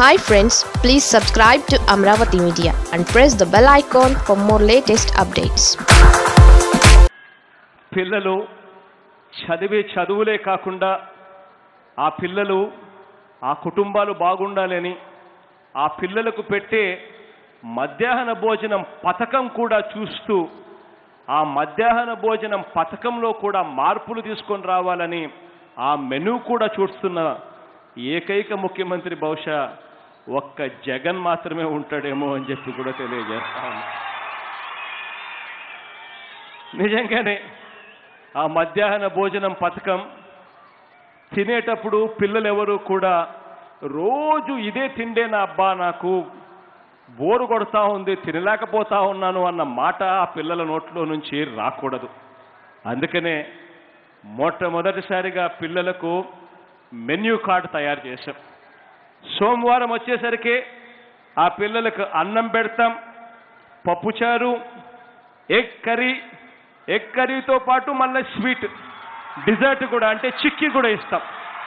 hi friends please subscribe to Amaravati media and press the bell icon for more latest updates పిల్లలు చదివే చదువులే కాకుండా ఆ పిల్లలు ఆ కుటుంబాలు బాగుండాలని ఆ పిల్లలకు పెట్టే మధ్యాహ్న భోజనం పథకం కూడా చూస్తూ ఆ మధ్యాహ్న భోజనం పథకంలో కూడా మార్పులు తీసుకొని రావాలని ఆ మెనూ కూడా చూస్తున్న ఏకైక ముఖ్యమంత్రి బహుశా ఒక్క జగన్ మాత్రమే ఉంటాడేమో అని చెప్పి కూడా తెలియజేస్తాను నిజంగానే ఆ మధ్యాహ్న భోజనం పథకం తినేటప్పుడు పిల్లలెవరూ కూడా రోజు ఇదే తిండే నా అబ్బా నాకు బోరు కొడతా ఉంది తినలేకపోతా ఉన్నాను అన్న మాట ఆ పిల్లల నోట్లో నుంచి రాకూడదు అందుకనే మొట్టమొదటిసారిగా పిల్లలకు మెన్యూ కార్డు తయారు చేశాం సోమవారం వచ్చేసరికి ఆ పిల్లలకు అన్నం పెడతాం పప్పుచారు ఎగ్ కర్రీ ఎగ్ కర్రీతో పాటు మళ్ళీ స్వీట్ డిజర్ట్ కూడా అంటే చిక్కీ కూడా ఇస్తాం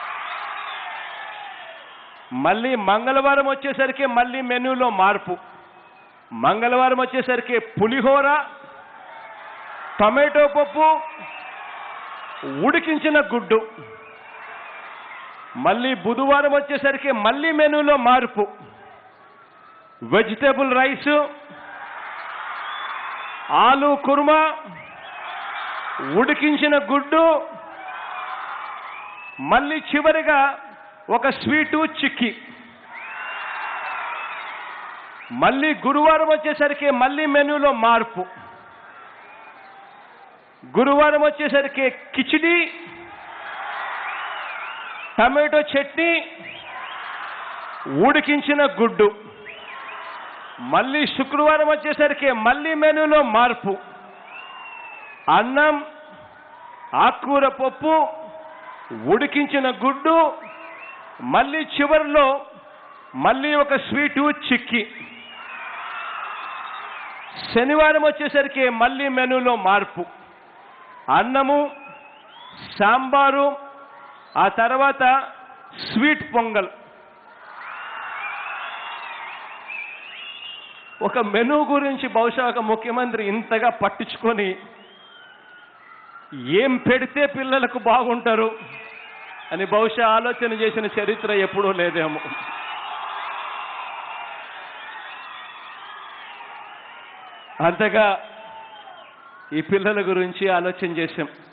మళ్ళీ మంగళవారం వచ్చేసరికి మళ్ళీ మెనూలో మార్పు మంగళవారం వచ్చేసరికి పులిహోర టమాటో పప్పు ఉడికించిన గుడ్డు మళ్ళీ బుధవారం వచ్చేసరికి మళ్ళీ మెనూలో మార్పు వెజిటేబుల్ రైస్ ఆలు కుర్మా ఉడికించిన గుడ్డు మళ్ళీ చివరిగా ఒక స్వీటు చిక్కి మళ్ళీ గురువారం వచ్చేసరికి మళ్ళీ మెనూలో మార్పు గురువారం వచ్చేసరికి కిచిడి టమాటో చట్నీ ఉడికించిన గుడ్డు మళ్ళీ శుక్రవారం వచ్చేసరికి మళ్ళీ మెనూలో మార్పు అన్నం ఆకుకూర పప్పు ఉడికించిన గుడ్డు మళ్ళీ చివరిలో మళ్ళీ ఒక స్వీటు చిక్కి శనివారం వచ్చేసరికి మళ్ళీ మెనూలో మార్పు అన్నము సాంబారు ఆ తర్వాత స్వీట్ పొంగల్ ఒక మెనూ గురించి బహుశా ఒక ముఖ్యమంత్రి ఇంతగా పట్టించుకొని ఏం పెడితే పిల్లలకు బాగుంటారు అని బహుశా ఆలోచన చేసిన చరిత్ర ఎప్పుడూ లేదేమో అంతగా ఈ పిల్లల గురించి ఆలోచన చేశాం